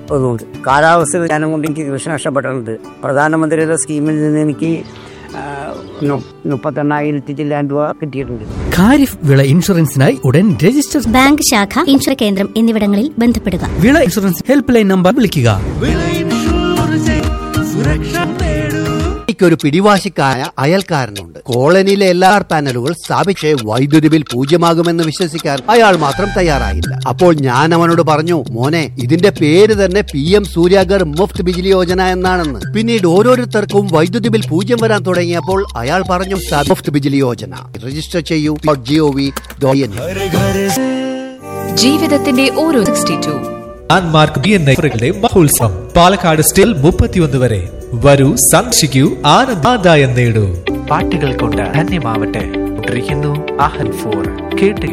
ഒന്നുണ്ട് കാലാവസ്ഥ വ്യതിയാനം കൊണ്ട് എനിക്ക് കൃഷി നഷ്ടപ്പെട്ടിട്ടുണ്ട് പ്രധാനമന്ത്രിയുടെ സ്കീമിൽ നിന്ന് എനിക്ക് ആ, നു- മുപ്പത്തെണ്ണായിരത്തി ചില്ലാൻ രൂപ കിട്ടിയിട്ടുണ്ട് ഖാരിഫ് വിള ഇൻഷുറൻസിനായി ഉടൻ രജിസ്റ്റർ ബാങ്ക് ശാഖ ഇൻഷുർ കേന്ദ്രം എന്നിവിടങ്ങളിൽ ബന്ധപ്പെടുക വിള ഇൻഷുറൻസ് ഹെൽപ്പ് ലൈൻ നമ്പർ വിളിക്കുക എനിക്കൊരു പിടിവാശിക്കായ അയൽക്കാരനുണ്ട് കോളനിയിലെ എല്ലാ പാനലുകൾ സ്ഥാപിച്ച് വൈദ്യുതി ബിൽ പൂജ്യമാകുമെന്ന് വിശ്വസിക്കാൻ അയാൾ മാത്രം തയ്യാറായില്ല അപ്പോൾ ഞാൻ അവനോട് പറഞ്ഞു മോനെ ഇതിന്റെ പേര് തന്നെ പി എം സൂര്യാഗർ മുഫ്ത് ബിജിലി യോജന എന്നാണെന്ന് പിന്നീട് ഓരോരുത്തർക്കും വൈദ്യുതി ബിൽ പൂജ്യം വരാൻ തുടങ്ങിയപ്പോൾ അയാൾ പറഞ്ഞു "സാർ, മുഫ്ത് ബിജിലി യോജന രജിസ്റ്റർ ചെയ്യൂ ജി ഒ വി ജീവിതത്തിന്റെ ഓരോ sixty two landmark B N ഐകളുടെ മഹോത്സവം പാലക്കാട് സ്റ്റിൽ മുപ്പത്തിയൊന്ന് വരെ വരൂ സന്ദർശിക്കൂ ആനന്ദാദായം നേടൂ പാട്ടുകൾ കൊണ്ട് ധന്യമാവട്ടെ ആഹൻ ഫോർ കേട്ട്